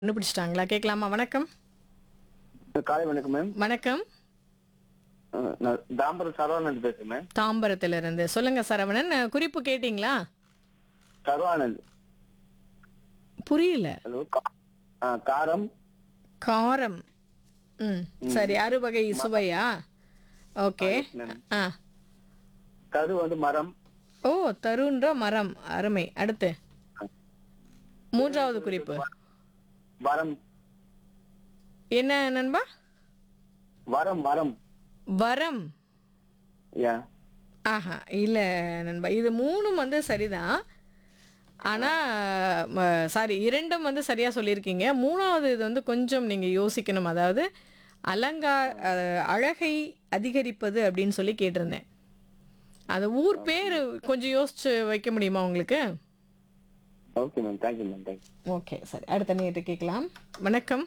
கண்டுபிடிச்சிட்டாங்களா கேட்கலாமா வணக்கம் காலை வணக்கம் மேம் வணக்கம் அஹ் நான் தாம்பரம் சரவானந்த் பேசுறேன் மேம் தாம்பரத்துல இருந்து சொல்லுங்க சரவணன் அஹ், குறிப்பு கேட்டீங்களா சரவானந்த் புரியல ஹலோ கா- ஆ, காரம் காரம் ம் சரி அறுவகை சுவையா ஓகே மேம். ஆ கரு வந்து மரம் ஓ தருன்ற மரம் அருமை அடுத்து மூன்றாவது குறிப்பு வரம் என்ன நண்பா வரம் வரம் வரம் யா ஆஹா இல்ல நண்பா இது மூணும் வந்து சரிதான் ஆனா சாரி இரண்டும் வந்து சரியா சொல்லியிருக்கீங்க மூணாவது இது வந்து கொஞ்சம் நீங்க யோசிக்கணும் அதாவது அலங்கா அஹ், அழகை அதிகரிப்பது அப்படின்னு சொல்லி கேட்டிருந்தேன் அது ஊர் பேர் கொஞ்சம் யோசிச்சு வைக்க முடியுமா உங்களுக்கு okay ma'am thank you ma'am thank you okay சரி அடுத்த நேற்று கேட்கலாம் வணக்கம்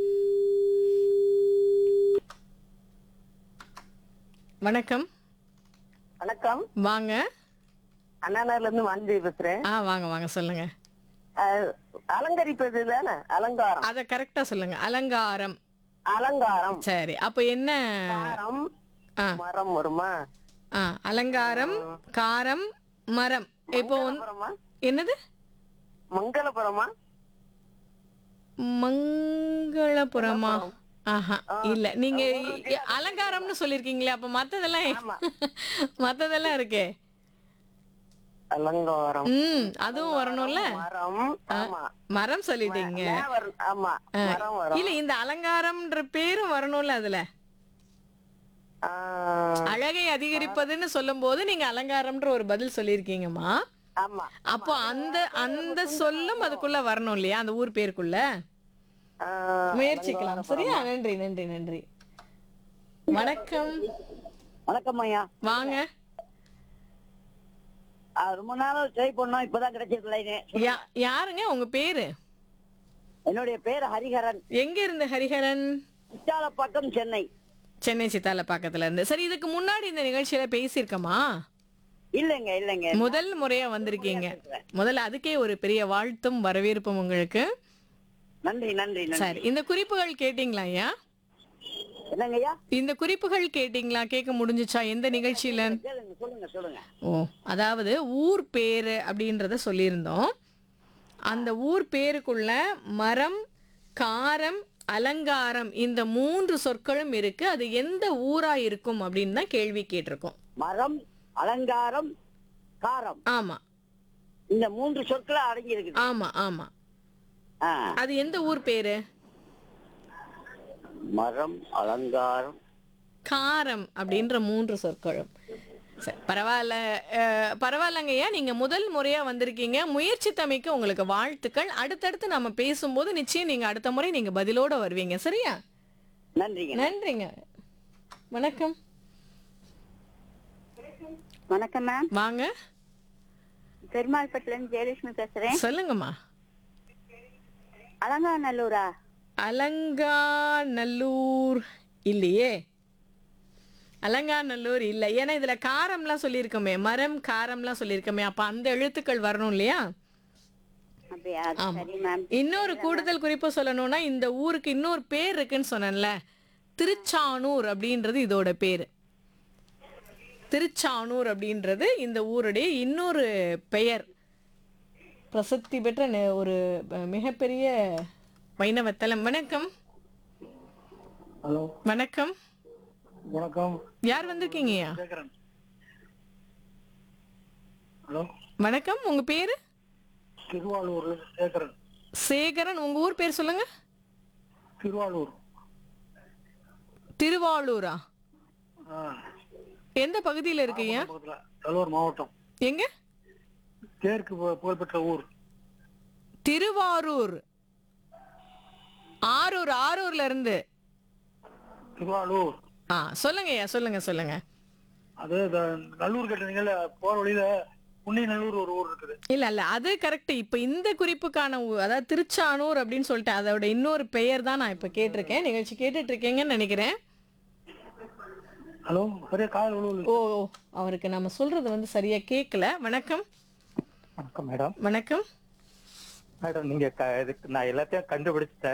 வணக்கம் வணக்கம் வாங்க அண்ணாநகர்ல இருந்து வாந்தி பேசுறேன் ஆ வாங்க வாங்க சொல்லுங்க அஹ், அலங்கரிப்பது தானே அலங்காரம் அத கரெக்டா சொல்லுங்க அலங்காரம் அலங்காரம் சரி அப்ப என்ன காரம் ஆ மரம் வருமா ஆ அலங்காரம் காரம் மரம் இப்போ வந்து மங்களபுரமா என்னது மங்களபுரமா மங்களபுரமா ஆஹா இல்ல நீங்க இ- அலங்காரம்னு சொல்லிருக்கீங்களே அப்ப மத்ததெல்லாம் மத்ததெல்லாம் இருக்கே அலங்காரம் ம் அதுவும் வரணும்ல மரம் ஆமா மரம் சொல்லிட்டீங்க மே வரும், ஆமா மரம் வரும் இல்ல இந்த அலங்காரம்ன்ற பேரும் வரணும்ல அதுல ஆஹ், அழகை அதிகரிப்பதுன்னு சொல்லும்போது நீங்க அலங்காரம்ன்ற ஒரு பதில் சொல்லியிருக்கீங்கம்மா ஆமா அப்போ அந்த அந்த சொல்லும் அதுக்குள்ள வரணும் இல்லையா அந்த ஊர் பேருக்குள்ள ஆஹ், முயற்சிக்கலாம் சரியா நன்றி நன்றி நன்றி வணக்கம் வணக்கம் ஐயா வாங்க ஆஹ், ரொம்ப நாள் ட்ரை பண்ணோம் இப்பதான் கிடைச்சிருக்கு லைனு யா- யாருங்க உங்க பேரு என்னுடைய பேர் ஹரிஹரன் எங்க இருந்து ஹரிஹரன் குற்றாலப்பாக்கம் சென்னை சென்னை சித்தால பக்கத்துல இருந்து சரி இதுக்கு முன்னாடி இந்த நிகழ்ச்சியில பேசியிருக்கமா இல்லைங்க இல்லைங்க முதல் முறையா வந்திருக்கீங்க முதல்ல அதுக்கே ஒரு பெரிய வாழ்த்தும் வரவேற்பும் உங்களுக்கு நன்றி நன்றி நன்றி சரி இந்த குறிப்புகள் கேட்டீங்களா ஐயா என்னங்க ஐயா இந்த குறிப்புகள் கேட்டீங்களா கேட்க முடிஞ்சுச்சா எந்த நிகழ்ச்சியில கேளுங்க சொல்லுங்க சொல்லுங்க ஓ அதாவது ஊர் பேரு அப்படின்றத சொல்லியிருந்தோம் அந்த ஊர் பேருக்குள்ள மரம் காரம் அலங்காரம் இந்த மூன்று சொற்களும் இருக்கு அது எந்த ஊரா இருக்கும் அப்படின்னு தான் கேள்வி கேட்டிருக்கோம் மரம் அலங்காரம் காரம் ஆமா இந்த மூன்று சொற்களும் அடங்கி இருக்குது ஆமா ஆமா ஆ. அது எந்த ஊர் பேரு மரம் அலங்காரம் காரம் அப்படின்ற மூன்று சொற்களும் சரி பரவாயில்ல அஹ், பரவாயில்லங்கய்யா நீங்க முதல் முறையா வந்திருக்கீங்க முயற்சி தமைக்கு உங்களுக்கு வாழ்த்துக்கள் அடுத்தடுத்து நம்ம பேசும்போது நிச்சயம் நீங்க அடுத்த முறை நீங்க பதிலோட வருவீங்க சரியா நன்றிங்க நன்றிங்க வணக்கம் வணக்கம் மேம் வாங்க பெருமாள்பட்டில இருந்து ஜெயலட்சுமி பேசுறேன் சொல்லுங்கம்மா அலங்காநல்லூரா அலங்காநல்லூர் இல்லையே அலங்காநல்லூர் இல்லை ஏன்னா இதுல காரம்லாம் சொல்லியிருக்கோமே மரம் காரம்லாம் சொல்லியிருக்கோமே அப்ப அந்த எழுத்துக்கள் வரணும் இல்லையா அப்படியா ஆமா. சரி மேம் இன்னொரு கூடுதல் குறிப்பு சொல்லணும்னா இந்த ஊருக்கு இன்னொரு பேர் இருக்குன்னு சொன்னேன்ல திருச்சானூர் அப்படின்றது இதோட பேர் திருச்சானூர் அப்படின்றது இந்த ஊருடைய இன்னொரு பெயர் பிரசித்தி பெற்ற நெ- ஒரு அஹ், மிகப்பெரிய வைணவத்தலம் வணக்கம் ஹலோ வணக்கம் வணக்கம் யார் வந்திருக்கீங்கய்யா சேகரன் ஹலோ வணக்கம் உங்க பேரு திருவாரூர் சேகரன் சேகரன் உங்க ஊர் பேர் சொல்லுங்க திருவாரூர் திருவாளூரா ஆ எந்த பகுதியில் இருக்கீங்க பக்கத்தில் கடலூர் மாவட்டம் எங்க தேர்க்கு பு- புகழ்பெற்ற ஊர் திருவாரூர் ஆரூர் ஆரூர்ல இருந்து திருவாரூர் ஆ சொல்லுங்கய்யா சொல்லுங்க சொல்லுங்க அது இந்த நல்லூர் கேட்டீங்கல்ல போற வழியில புண்ணியநல்லூர் ஒரு ஊர் இருக்குது இல்ல இல்ல அது கரெக்ட் இப்ப இந்த குறிப்புக்கான ஊ- அதாவது திருச்சானூர் அப்படின்னு சொல்லிட்டு அதோட இன்னொரு பெயர் தான் நான் இப்ப கேட்டிருக்கேன் நிகழ்ச்சி கேட்டுட்டு இருக்கீங்கன்னு நினைக்கிறேன் ஹலோ சரியா கால் உழவு ஓ ஓ, அவருக்கு நம்ம சொல்றது வந்து சரியா கேட்கல வணக்கம் வணக்கம் மேடம் வணக்கம் மேடம் நீங்க க- இதுக்கு நான் எல்லாத்தையும் கண்டுபிடிச்சிட்டேன்